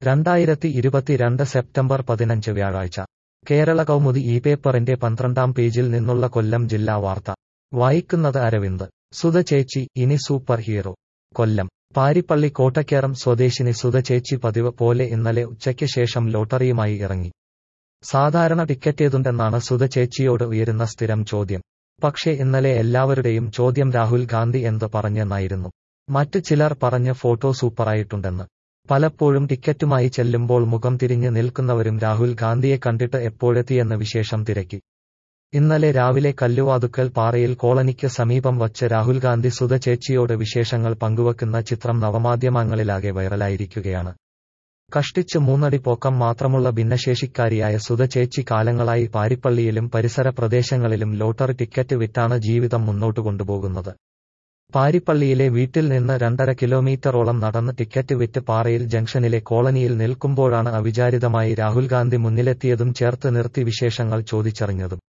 രണ്ടായിരത്തി ഇരുപത്തിരണ്ട് സെപ്റ്റംബർ പതിനഞ്ച് വ്യാഴാഴ്ച കേരള കൗമുദി ഈ പേപ്പറിന്റെ പന്ത്രണ്ടാം പേജിൽ നിന്നുള്ള കൊല്ലം ജില്ലാ വാർത്ത വായിക്കുന്നത് അരവിന്ദ് സുധ ചേച്ചി ഇനി സൂപ്പർ ഹീറോ കൊല്ലം പാരിപ്പള്ളി കോട്ടക്കേറം സ്വദേശിനി സുധ ചേച്ചി പതിവ് പോലെ ഇന്നലെ ഉച്ചയ്ക്ക് ശേഷം ലോട്ടറിയുമായി ഇറങ്ങി സാധാരണ ടിക്കറ്റേതുണ്ടെന്നാണ് സുധ ചേച്ചിയോട് ഉയരുന്ന സ്ഥിരം ചോദ്യം പക്ഷേ ഇന്നലെ എല്ലാവരുടെയും ചോദ്യം രാഹുൽ ഗാന്ധി എന്ത് പറഞ്ഞെന്നായിരുന്നു മറ്റു ചിലർ പറഞ്ഞ ഫോട്ടോ സൂപ്പറായിട്ടുണ്ടെന്ന് പലപ്പോഴും ടിക്കറ്റുമായി ചെല്ലുമ്പോൾ മുഖം തിരിഞ്ഞ് നിൽക്കുന്നവരും രാഹുൽ ഗാന്ധിയെ കണ്ടിട്ട് എപ്പോഴെത്തിയെന്ന് വിശേഷം തിരക്കി ഇന്നലെ രാവിലെ കല്ലുവാതുക്കൽ പാറയിൽ കോളനിക്ക് സമീപം വച്ച് രാഹുൽ ഗാന്ധി സുധ ചേച്ചിയോട് വിശേഷങ്ങൾ പങ്കുവെക്കുന്ന ചിത്രം നവമാധ്യമങ്ങളിലാകെ വൈറലായിരിക്കുകയാണ് കഷ്ടിച്ച് മൂന്നടി പൊക്കം മാത്രമുള്ള ഭിന്നശേഷിക്കാരിയായ സുധ ചേച്ചി കാലങ്ങളായി പാരിപ്പള്ളിയിലും പരിസര പ്രദേശങ്ങളിലും ലോട്ടറി ടിക്കറ്റ് വിറ്റാണ് ജീവിതം മുന്നോട്ടു കൊണ്ടുപോകുന്നത് പാരിപ്പള്ളിയിലെ വീട്ടിൽ നിന്ന് രണ്ടര കിലോമീറ്ററോളം നടന്ന് ടിക്കറ്റ് വിറ്റ് പാറയിൽ ജംഗ്ഷനിലെ കോളനിയിൽ നിൽക്കുമ്പോഴാണ് അവിചാരിതമായി രാഹുൽ ഗാന്ധി മുന്നിലെത്തിയതും ചേർത്ത് നിർത്തി വിശേഷങ്ങൾ ചോദിച്ചറിഞ്ഞതും